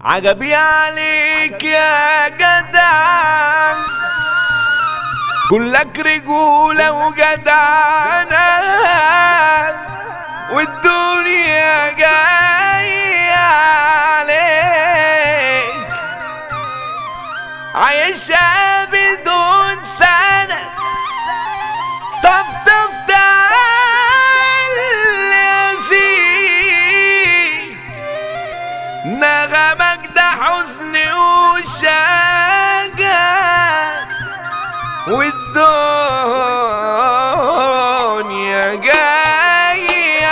عجبي عليك يا جدع كلك رجولة وجدعنة والدنيا جاية عليك عايشة بدون سنة طب طب تعال يا زين نغمك ده حزن وشجع والدنيا جاي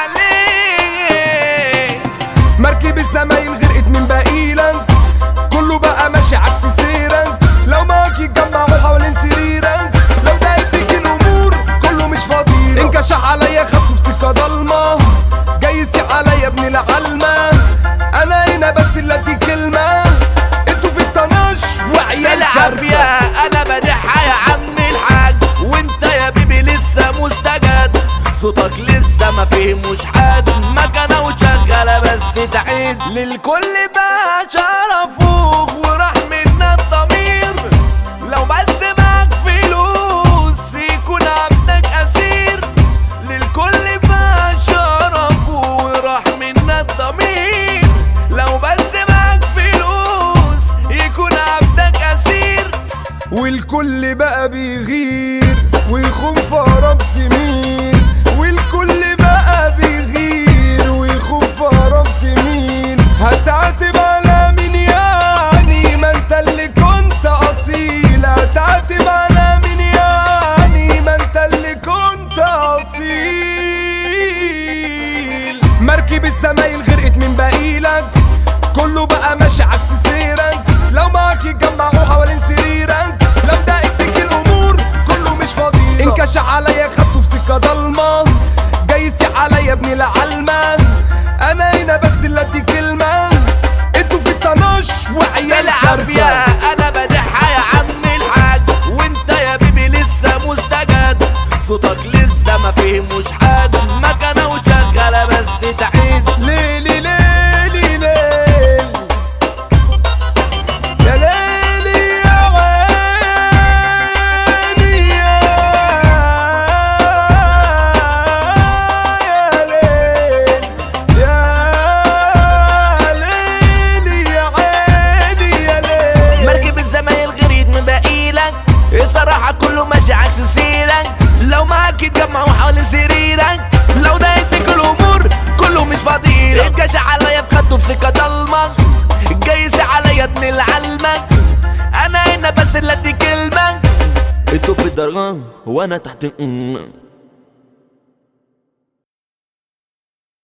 عليك مركب الزمايل غرقت من بقيلك كله بقى ماشي عكس سيرك لو معاك يتجمعوا حوالين سريرك لو دقت بيك الامور كله مش فاضي انكشح عليا خدته في سكه ضلمه جاي يسيق عليا ابن العلمه انا هنا بس اللي ادي كلمه انتوا في الطناش وعيال العافية كارثه انا بدحها يا عم الحاج وانت يا بيبي لسه مستجد صوتك لسه ما فهموش حد مكنة وشغالة بس تعيد للكل بقى شرفوك وراح منا الضمير لو بس معاك فلوس يكون عبدك اسير للكل بقى شرفه وراح منا الضمير لو بس معاك فلوس يكون عبدك اسير والكل بقى بيغير ويخون في أقرب سمين والكل بقى بيغير ويخون في أقرب سمين هتعاتب على مين يعني ما انت اللي كنت أصيل هتعاتب على مين يعني ما انت اللي كنت أصيل مركب الزمايل غرقت من بقيلك كله بقى ماشي عكس سيرك لو معاك يتجمعوا حوالين سريرك لو دقت بيك الامور كله مش فاضي انكشح عليا خدته في سكه ضلمه جاي يسيق عليا ابن العلمه انا هنا بس اللي ادي كلمه انتوا في الطناش وعيال العافية كارثه انا بدحها يا عم الحاج وانت يا بيبي لسه مستجد صوتك لسه ما فهموش حد مكنة وشغالة بس تعيد ليلي ليلي ليل يا ليلي يا عيني يا ليل يا ليلي يا عيني يا ليل مركب الزمايل غريب من بقيلك الصراحة كله ماشي عكس سيرك لو معاك يتجمعوا حوالين سريرك لو دقت بيك الامور كله مش فاضيلك انكشف عليا في خده في سكة ضلمة جاي يسيق عليا ابن العلمة انا هنا بس اللي ادي كلمة انتوا في الدرجة وانا تحت